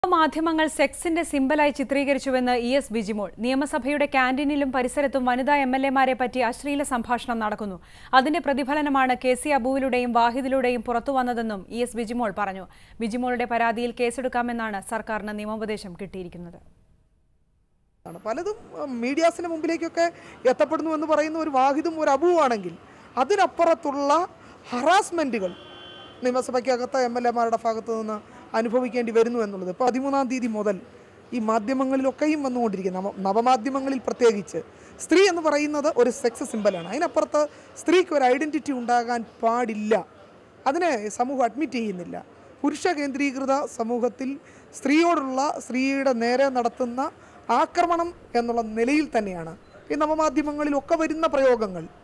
മാധ്യമങ്ങൾ സെക്സിന്റെ സിമ്പലായി ചിത്രീകരിച്ചുവെന്ന് ഇ എസ് ബിജിമോൾ നിയമസഭയുടെ ക്യാന്റീനിലും പരിസരത്തും വനിതാ എം എൽ എമാരെ പറ്റി അശ്ലീല സംഭാഷണം നടക്കുന്നു അതിന്റെ പ്രതിഫലനമാണ് കെ സി അബുവിലൂടെയും വാഹിദിലൂടെയും പുറത്തുവന്നതെന്നും ഇ എസ് ബിജിമോൾ പറഞ്ഞു ബിജിമോളുടെ പരാതിയിൽ കേസെടുക്കാമെന്നാണ് സർക്കാരിന് നിയമോപദേശം കിട്ടിയിരിക്കുന്നത് ആണ് പലതും ഉം, മീഡിയാസിന് മുമ്പിലേക്കൊക്കെ എത്തപ്പെടുന്നു എന്ന് പറയുന്ന ഒരു വാഹിദും ഒരു അബുവാണെങ്കിൽ അതിനപ്പുറത്തുള്ള ഹറാസ്മെൻറ്റുകൾ നിയമസഭയ്ക്കകത്ത് എം എൽ എമാരുടെ ഭാഗത്തു നിന്ന് അനുഭവിക്കേണ്ടി വരുന്നു എന്നുള്ളത് ഇപ്പോൾ പതിമൂന്നാം തീയതി മുതൽ ഈ മാധ്യമങ്ങളിലൊക്കെയും വന്നുകൊണ്ടിരിക്കുന്ന നവ നവമാധ്യമങ്ങളിൽ പ്രത്യേകിച്ച് സ്ത്രീ എന്ന് പറയുന്നത് ഒരു സെക്സ് സിമ്പലാണ് അതിനപ്പുറത്ത് സ്ത്രീക്ക് ഒരു ഐഡൻറ്റിറ്റി ഉണ്ടാകാൻ പാടില്ല അതിനെ സമൂഹം അഡ്മിറ്റ് ചെയ്യുന്നില്ല പുരുഷ കേന്ദ്രീകൃത സമൂഹത്തിൽ സ്ത്രീയോടുള്ള സ്ത്രീയുടെ നേരെ നടത്തുന്ന ആക്രമണം എന്നുള്ള നിലയിൽ തന്നെയാണ് ഈ നവമാധ്യമങ്ങളിലൊക്കെ വരുന്ന പ്രയോഗങ്ങൾ